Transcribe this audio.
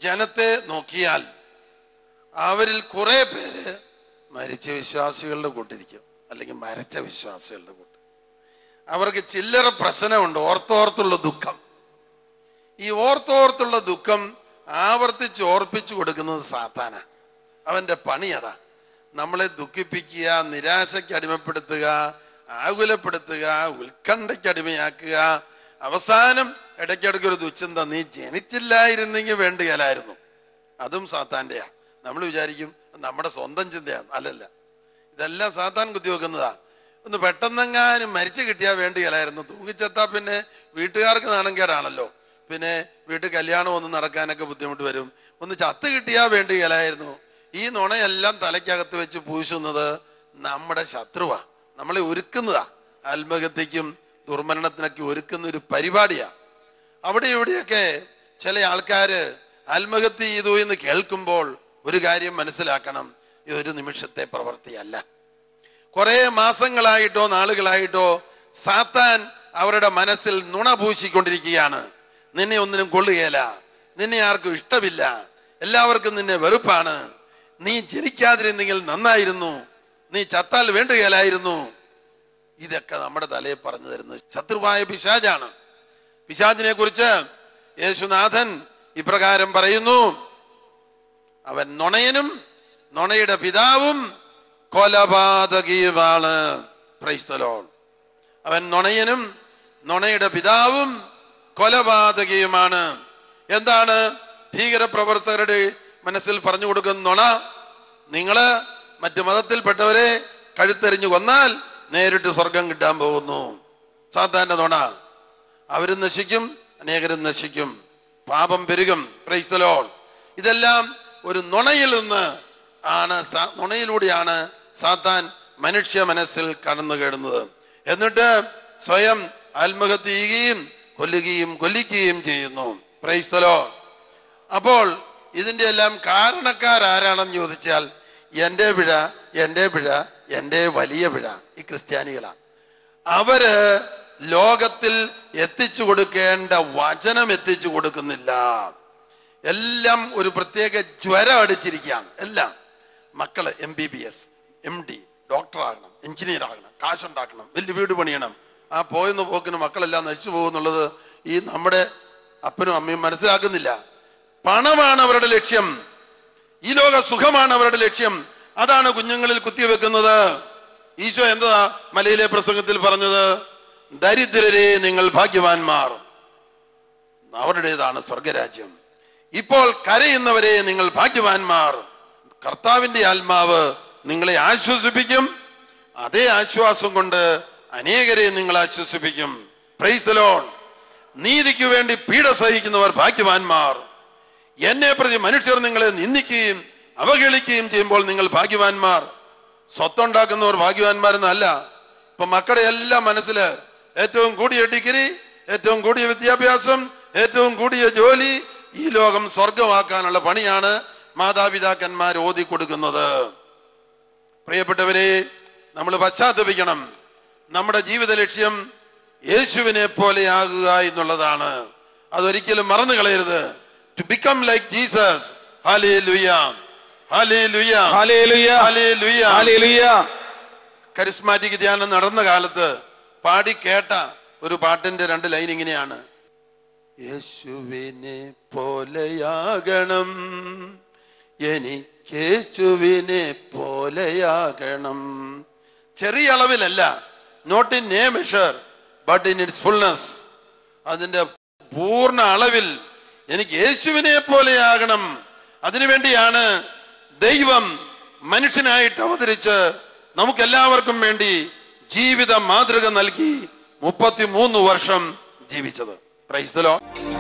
ജനത്തെ നോക്കിയാൽ അവരിൽ കുറെ പേര് മരിച്ച വിശ്വാസികളുടെ കൂട്ടിരിക്കും അല്ലെങ്കിൽ മരിച്ച വിശ്വാസികളുടെ കൂട്ട് അവർക്ക് ചില്ലറ പ്രശ്നമുണ്ട് ഓർത്തോർത്തുള്ള ദുഃഖം ഈ ഓർത്തോർത്തുള്ള ദുഃഖം ആവർത്തിച്ച് ഓർപ്പിച്ചു കൊടുക്കുന്നത് സാത്താന അവന്റെ പണി അതാ നമ്മളെ ദുഃഖിപ്പിക്കുക നിരാശയ്ക്ക് അടിമപ്പെടുത്തുക ആകുലപ്പെടുത്തുക ഉത്കണ്ഠയ്ക്ക് അടിമയാക്കുക അവസാനം ഇടയ്ക്കിടയ്ക്ക് ഒരു ദുശ്ചിന്ത നീ ജനിച്ചില്ലായിരുന്നെങ്കിൽ വേണ്ടുകയില്ലായിരുന്നു അതും സാത്താന്റെയാ നമ്മൾ വിചാരിക്കും നമ്മുടെ സ്വന്തം ചിന്തയാണ് അല്ലല്ല ഇതെല്ലാം സാത്താൻ കുത്തിവെക്കുന്നതാ ഒന്ന് പെട്ടെന്നെങ്ങാനും മരിച്ചു കിട്ടിയാൽ വേണ്ടിയല്ലായിരുന്നു തൂങ്ങിച്ചെത്താ പിന്നെ വീട്ടുകാർക്ക് നാണംകേടാണല്ലോ പിന്നെ വീട്ടിൽ കല്യാണം ഒന്നും നടക്കാനൊക്കെ ബുദ്ധിമുട്ട് വരും ഒന്ന് ചത്ത് കിട്ടിയാൽ വേണ്ടിയല്ലായിരുന്നു ഈ നുണയെല്ലാം തലയ്ക്കകത്ത് വെച്ച് പൂശുന്നത് നമ്മുടെ ശത്രുവാ നമ്മളെ ഒരുക്കുന്നതാ ആത്മഹത്യക്കും ദുർമരണത്തിനൊക്കെ ഒരുക്കുന്ന ഒരു പരിപാടിയാ അവിടെ ഇവിടെയൊക്കെ ചില ആൾക്കാര് ആത്മഹത്യ ചെയ്തു എന്ന് കേൾക്കുമ്പോൾ ഒരു കാര്യം മനസ്സിലാക്കണം ഇതൊരു നിമിഷത്തെ പ്രവൃത്തിയല്ല കുറെ മാസങ്ങളായിട്ടോ നാളുകളായിട്ടോ സാത്താൻ അവരുടെ മനസ്സിൽ നുണ പൂശിക്കൊണ്ടിരിക്കുകയാണ് നിന്നെ ഒന്നിനും കൊള്ളുകയില്ല നിന്നെ ആർക്കും ഇഷ്ടമില്ല എല്ലാവർക്കും നിന്നെ വെറുപ്പാണ് നീ ജനിക്കാതിരുന്നെങ്കിൽ നന്നായിരുന്നു നീ ചത്താൽ വേണ്ടുകയില്ലായിരുന്നു ഇതൊക്കെ നമ്മുടെ തലയിൽ പറഞ്ഞു തരുന്നത് ശത്രുവായ പിശാജാണ് പിശാജിനെ കുറിച്ച് യേശുനാഥൻ ഇപ്രകാരം പറയുന്നു അവൻ നുണയനും നുണയുടെ പിതാവും കൊലപാതകിയുമാണ് ക്രൈസ്തലോൺ അവൻ നുണയനും നുണയുടെ പിതാവും കൊലപാതകിയുമാണ് എന്താണ് ഭീകരപ്രവർത്തകരുടെ മനസ്സിൽ പറഞ്ഞു കൊടുക്കുന്ന നുണ നിങ്ങള് മറ്റു മതത്തിൽപ്പെട്ടവരെ കഴുത്തെറിഞ്ഞു കൊന്നാൽ നേരിട്ട് സ്വർഗം കിട്ടാൻ പോകുന്നു സാത്താന്റെ നുണ അവരും നശിക്കും അനേകരും നശിക്കും പാപം പെരുകും ക്രൈസ്തലോൾ ഇതെല്ലാം ഒരു നുണയിൽ നിന്ന് ആണ് സാ- നുണയിലൂടെയാണ് സാത്താൻ മനുഷ്യ മനസ്സിൽ കടന്നു കയറുന്നത് എന്നിട്ട് സ്വയം ആത്മഹത്യ ചെയ്യുകയും കൊല്ലുകയും കൊല്ലിക്കുകയും ചെയ്യുന്നു ക്രൈസ്തലോ അപ്പോൾ ഇതിന്റെ എല്ലാം കാരണക്കാരാരാണെന്ന് ചോദിച്ചാൽ എൻ്റെ പിഴ എൻ്റെ പിഴ എൻ്റെ വലിയ പിഴ ഈ ക്രിസ്ത്യാനികളാണ് അവര് ലോകത്തിൽ എത്തിച്ചു കൊടുക്കേണ്ട വചനം എത്തിച്ചു കൊടുക്കുന്നില്ല എല്ലാം ഒരു പ്രത്യേക ജ്വരം അടിച്ചിരിക്കുകയാണ് എല്ലാം മക്കള് M B B S M D doctor ആകണം എഞ്ചിനീയർ ആകണം കാശുണ്ടാക്കണം വലിയ വീട് പണിയണം ആ പോയെന്ന് പോക്കിന് മക്കളെല്ലാം നശിച്ചു പോകുന്നുള്ളത് ഈ നമ്മുടെ അപ്പനും അമ്മയും മനസ്സിലാക്കുന്നില്ല പണമാണ് അവരുടെ ലക്ഷ്യം ഈ ലോക സുഖമാണ് അവരുടെ ലക്ഷ്യം അതാണ് കുഞ്ഞുങ്ങളിൽ കുത്തിവെക്കുന്നത് ഈശോ എന്താ മലയിലെ പ്രസംഗത്തിൽ പറഞ്ഞത് ദരിദ്രരെ നിങ്ങൾ ഭാഗ്യവാന്മാർ അവരുടേതാണ് സ്വർഗരാജ്യം ഇപ്പോൾ കരയുന്നവരെ നിങ്ങൾ ഭാഗ്യവാന്മാർ കർത്താവിന്റെ ആത്മാവ് നിങ്ങളെ ആശ്വസിപ്പിക്കും അതേ ആശ്വാസം കൊണ്ട് അനേകരെ നിങ്ങൾ ആശ്വസിപ്പിക്കും പ്രൈസലോൺ നീതിക്ക് വേണ്ടി പീഡ സഹിക്കുന്നവർ ഭാഗ്യവാന്മാർ എന്നെ പ്രതി മനുഷ്യർ നിങ്ങളെ നിന്ദിക്കുകയും അവഹേളിക്കുകയും ചെയ്യുമ്പോൾ നിങ്ങൾ ഭാഗ്യവാന്മാർ സ്വത്തുണ്ടാക്കുന്നവർ ഭാഗ്യവാന്മാരെന്നല്ല ഇപ്പൊ മക്കളുടെ എല്ലാം മനസ്സില് ഏറ്റവും കൂടിയ ഡിഗ്രി ഏറ്റവും കൂടിയ വിദ്യാഭ്യാസം ഏറ്റവും കൂടിയ ജോലി ഈ ലോകം സ്വർഗമാക്കാനുള്ള പണിയാണ് മാതാപിതാക്കന്മാർ ഓതി കൊടുക്കുന്നത് പ്രിയപ്പെട്ടവരെ നമ്മൾ പശ്ചാത്തപിക്കണം നമ്മുടെ ജീവിത ലക്ഷ്യം യേശുവിനെ പോലെയാകുക എന്നുള്ളതാണ് അതൊരിക്കലും മറന്നു കളയരുത് ടു ബിക്കം ലൈക്ക് ജീസസ് ഹാലേ ലുയ ഹാലേ ലുയ ഹല്ലേലൂയ ഹാലേ ലുയ ഹല്ലേലൂയ കരിസ്മാറ്റിക് ധ്യാനം നടന്ന കാലത്ത് പാടി കേട്ട ഒരു പാട്ടിന്റെ രണ്ട് ലൈൻ ഇങ്ങനെയാണ് യേശുവിനെ പോലെയാകണം എനിക്കേശുവിനെ പോലെയാകണം ചെറിയ അളവിലല്ല not in a measure but in its fullness അതിന്റെ പൂർണ്ണ അളവിൽ എനിക്ക് യേശുവിനെ പോലെയാകണം അതിനുവേണ്ടിയാണ് ദൈവം മനുഷ്യനായിട്ട് അവതരിച്ച് നമുക്കെല്ലാവർക്കും വേണ്ടി ജീവിത മാതൃക നൽകി മുപ്പത്തിമൂന്ന് വർഷം ജീവിച്ചത് പ്രൈസ്തലോ